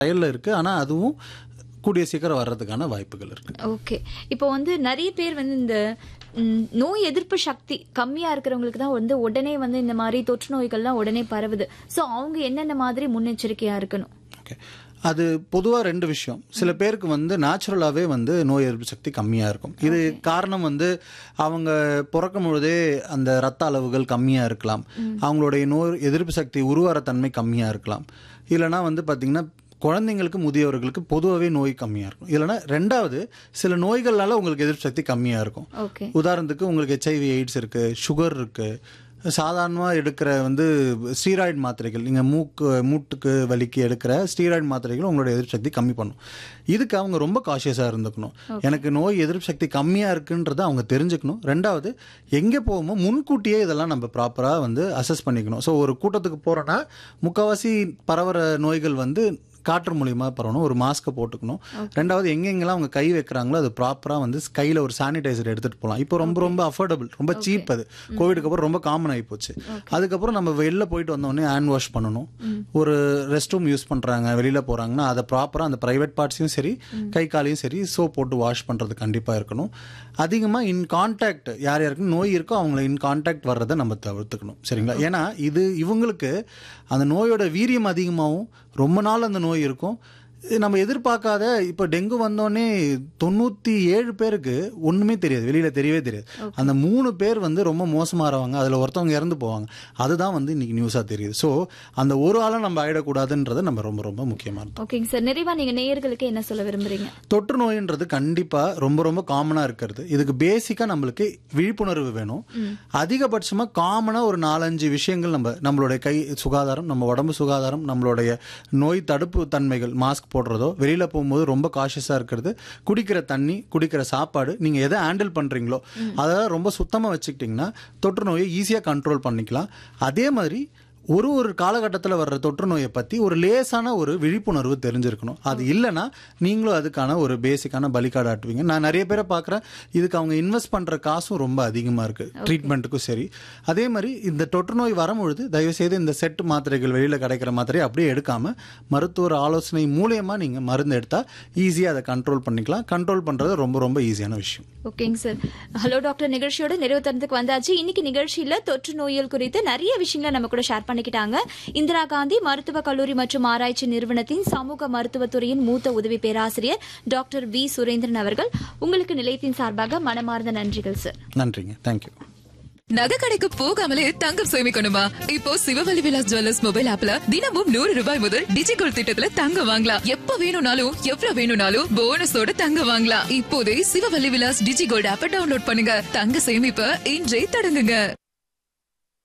ட்ரையலில் இருக்குது ஆனால் அதுவும் கூடிய சீக்கிரம் வர்றதுக்கான வாய்ப்புகள் இருக்குது ஓகே இப்போ வந்து நிறைய பேர் வந்து இந்த ம், நோய் எதிர்ப்பு சக்தி கம்மியா இருக்கிறவங்களுக்கு தான் வந்து உடனே வந்து இந்த மாதிரி தொற்று நோய்கள்லாம் உடனே பரவுது சோ அவங்க என்னென்ன மாதிரி முன்னெச்சரிக்கையா இருக்கணும் ஓகே அது பொதுவாக ரெண்டு விஷயம் சில பேருக்கு வந்து நேச்சுரலாகவே வந்து நோய் எதிர்ப்பு சக்தி கம்மியாக இருக்கும் இது காரணம் வந்து அவங்க பிறக்கும் பொழுதே அந்த ரத்த அளவுகள் கம்மியாக இருக்கலாம் அவங்களுடைய நோய் எதிர்ப்பு சக்தி உருவார தன்மை கம்மியாக இருக்கலாம் இல்லைனா வந்து பார்த்திங்கன்னா குழந்தைங்களுக்கு முதியவர்களுக்கு பொதுவாகவே நோய் கம்மியாக இருக்கும் இல்லைனா ரெண்டாவது சில நோய்களால் உங்களுக்கு எதிர்ப்பு சக்தி கம்மியாக இருக்கும் ஓகே உதாரணத்துக்கு உங்களுக்கு ஹெச்ஐவி எய்ட்ஸ் இருக்குது சுகர் இருக்குது சாதாரணமாக எடுக்கிற வந்து ஸ்டீராய்டு மாத்திரைகள் நீங்கள் மூக்கு மூட்டுக்கு வலிக்கு எடுக்கிற ஸ்டீராய்டு மாத்திரைகள் உங்களோட எதிர்ப்பு சக்தி கம்மி பண்ணும் இதுக்கு அவங்க ரொம்ப காஷியஸாக இருந்துக்கணும் எனக்கு நோய் எதிர்ப்பு சக்தி கம்மியாக இருக்குன்றதை அவங்க தெரிஞ்சுக்கணும் ரெண்டாவது எங்கே போவோமோ முன்கூட்டியே இதெல்லாம் நம்ம ப்ராப்பராக வந்து அசஸ் பண்ணிக்கணும் ஸோ ஒரு கூட்டத்துக்கு போகிறோன்னா முக்கால்வாசி பரவுற நோய்கள் வந்து காற்று மூலியமா பரவணும் ஒரு மாஸ்க்கை போட்டுக்கணும் ரெண்டாவது எங்கெங்கெல்லாம் அவங்க கை வைக்கிறாங்களோ அது ப்ராப்பராக வந்து கையில் ஒரு சானிடைசர் எடுத்துகிட்டு போகலாம் இப்போ ரொம்ப ரொம்ப அஃபோர்டபுள் ரொம்ப சீப் அது கோவிடுக்கு அப்புறம் ரொம்ப காமன் ஆகி போச்சு அதுக்கப்புறம் நம்ம வெளில போயிட்டு வந்தோடனே ஹேண்ட் வாஷ் பண்ணணும் ஒரு ரெஸ்ட் ரூம் யூஸ் பண்ணுறாங்க வெளியில் போகிறாங்கன்னா அதை ப்ராப்பராக அந்த ப்ரைவேட் பார்ட்ஸையும் சரி கை காலையும் சரி சோப் போட்டு வாஷ் பண்ணுறது கண்டிப்பாக இருக்கணும் அதிகமாக இன் கான்டாக்ட் யார் யாருக்கு நோய் இருக்கோ அவங்கள இன் கான்டாக்ட் வர்றதை நம்ம தவிர்த்துக்கணும் சரிங்களா ஏன்னா இது இவங்களுக்கு அந்த நோயோட வீரியம் அதிகமாகவும் ரொம்ப நாள் அந்த நோய் இருக்கும் இது நம்ம எதிர்பார்க்காத இப்போ டெங்கு வந்தோடனே தொண்ணூற்றி ஏழு பேருக்கு ஒன்றுமே தெரியாது வெளியில் தெரியவே தெரியாது அந்த மூணு பேர் வந்து ரொம்ப மோசமாகிறவங்க அதில் ஒருத்தவங்க இறந்து போவாங்க அதுதான் வந்து இன்னைக்கு நியூஸாக தெரியுது ஸோ அந்த ஒரு ஆளை நம்ம ஆயிடக்கூடாதுன்றது நம்ம ரொம்ப ரொம்ப முக்கியமானது ஓகேங்க சார் நிறைவா நீங்க நேயர்களுக்கு என்ன சொல்ல விரும்புறீங்க தொற்று நோயின்றது கண்டிப்பாக ரொம்ப ரொம்ப காமனாக இருக்கிறது இதுக்கு பேசிக்காக நம்மளுக்கு விழிப்புணர்வு வேணும் அதிகபட்சமாக காமனாக ஒரு நாலஞ்சு விஷயங்கள் நம்ம நம்மளுடைய கை சுகாதாரம் நம்ம உடம்பு சுகாதாரம் நம்மளுடைய நோய் தடுப்பு தன்மைகள் மாஸ்க் போடுறதோ வெளியில் போகும்போது ரொம்ப காஷியஸாக இருக்கிறது குடிக்கிற தண்ணி குடிக்கிற சாப்பாடு நீங்கள் எதை ஹேண்டில் பண்ணுறீங்களோ அதை ரொம்ப சுத்தமாக வச்சுக்கிட்டிங்கன்னா தொற்று நோயை ஈஸியாக கண்ட்ரோல் பண்ணிக்கலாம் அதே மாதிரி ஒரு ஒரு காலகட்டத்தில் வர்ற தொற்று நோயை பற்றி ஒரு லேசான ஒரு விழிப்புணர்வு தெரிஞ்சிருக்கணும் அது இல்லைன்னா நீங்களும் அதுக்கான ஒரு பேசிக்கான பலிகார்டு ஆட்டுவீங்க நான் நிறைய பேரை பார்க்குறேன் இதுக்கு அவங்க இன்வெஸ்ட் பண்ணுற காசும் ரொம்ப அதிகமாக இருக்குது ட்ரீட்மெண்ட்டுக்கும் சரி அதே மாதிரி இந்த தொற்று நோய் வரும்பொழுது தயவுசெய்து இந்த செட் மாத்திரைகள் வெளியில் கிடைக்கிற மாத்திரையை அப்படியே எடுக்காமல் மருத்துவர் ஆலோசனை மூலியமாக நீங்கள் மருந்து எடுத்தால் ஈஸியாக அதை கண்ட்ரோல் பண்ணிக்கலாம் கண்ட்ரோல் பண்ணுறது ரொம்ப ரொம்ப ஈஸியான விஷயம் ஓகேங்க சார் ஹலோ டாக்டர் நிகழ்ச்சியோட நிறைவு தரத்துக்கு வந்தாச்சு இன்னைக்கு நிகழ்ச்சியில தொற்று நோயல் குறித்து நிறைய விஷயங்களை நம்ம கூட ஷேர் பண்ணிக்கிட்டாங்க இந்திரா காந்தி மருத்துவக் கல்லூரி மற்றும் ஆராய்ச்சி நிறுவனத்தின் சமூக மருத்துவத்துறையின் மூத்த உதவி பேராசிரியர் டாக்டர் வி சுரேந்திரன் அவர்கள் உங்களுக்கு நிலையத்தின் சார்பாக மனமார்ந்த நன்றிகள் சார் நன்றிங்க தேங்க்யூ நகை கடைக்கு போகாமலே தங்கம் சேமிக்கணுமா இப்போ சிவவலி விலாஸ் ஜுவல்லர்ஸ் மொபைல் ஆப்ல தினமும் நூறு ரூபாய் முதல் டிஜிகோல் திட்டத்துல தங்கம் வாங்கலாம் எப்ப வேணும்னாலும் எவ்வளவு வேணும்னாலும் போனஸோட தங்கம் வாங்கலாம் இப்போதே சிவவல்லி விலாஸ் டிஜிகோல்ட் ஆப்ப டவுன்லோட் பண்ணுங்க தங்க சேமிப்ப இன்றே தொடங்குங்க